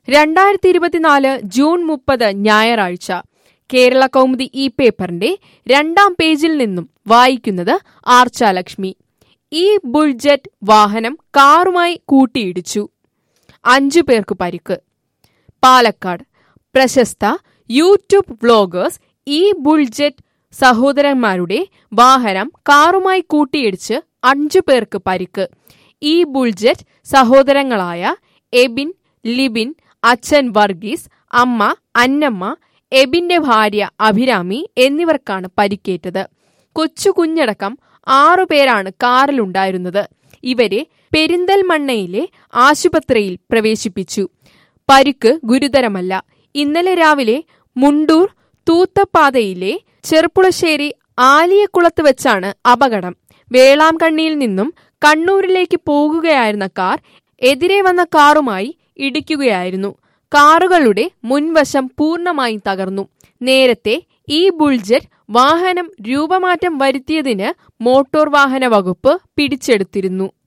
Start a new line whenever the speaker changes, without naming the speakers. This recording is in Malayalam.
രണ്ടായിരത്തി ഇരുപത്തിനാല് ജൂൺ മുപ്പത് ഞായറാഴ്ച കേരള കൗമുദി ഈ പേപ്പറിന്റെ രണ്ടാം പേജിൽ നിന്നും വായിക്കുന്നത് ആർച്ചാലക്ഷ്മി ഈ ബുൾജെറ്റ് വാഹനം കാറുമായി കൂട്ടിയിടിച്ചു അഞ്ചു പേർക്ക് പരിക്ക് പാലക്കാട് പ്രശസ്ത യൂട്യൂബ് വ്ളോഗേഴ്സ് ഈ ബുൾജെറ്റ് സഹോദരന്മാരുടെ വാഹനം കാറുമായി കൂട്ടിയിടിച്ച് അഞ്ചു പേർക്ക് പരിക്ക് ഈ ബുൾജെറ്റ് സഹോദരങ്ങളായ എബിൻ ലിബിൻ അച്ഛൻ വർഗീസ് അമ്മ അന്നമ്മ എബിന്റെ ഭാര്യ അഭിരാമി എന്നിവർക്കാണ് പരിക്കേറ്റത് കൊച്ചു കുഞ്ഞടക്കം ആറുപേരാണ് കാറിലുണ്ടായിരുന്നത് ഇവരെ പെരിന്തൽമണ്ണയിലെ ആശുപത്രിയിൽ പ്രവേശിപ്പിച്ചു പരിക്ക് ഗുരുതരമല്ല ഇന്നലെ രാവിലെ മുണ്ടൂർ തൂത്തപ്പാതയിലെ ചെറുപ്പുളശ്ശേരി ആലിയക്കുളത്ത് വെച്ചാണ് അപകടം വേളാംകണ്ണിയിൽ നിന്നും കണ്ണൂരിലേക്ക് പോകുകയായിരുന്ന കാർ എതിരെ വന്ന കാറുമായി ഇടിക്കുകയായിരുന്നു കാറുകളുടെ മുൻവശം പൂർണ്ണമായും തകർന്നു നേരത്തെ ഈ ബുൾജെറ്റ് വാഹനം രൂപമാറ്റം വരുത്തിയതിന് മോട്ടോർ വാഹന വകുപ്പ് പിടിച്ചെടുത്തിരുന്നു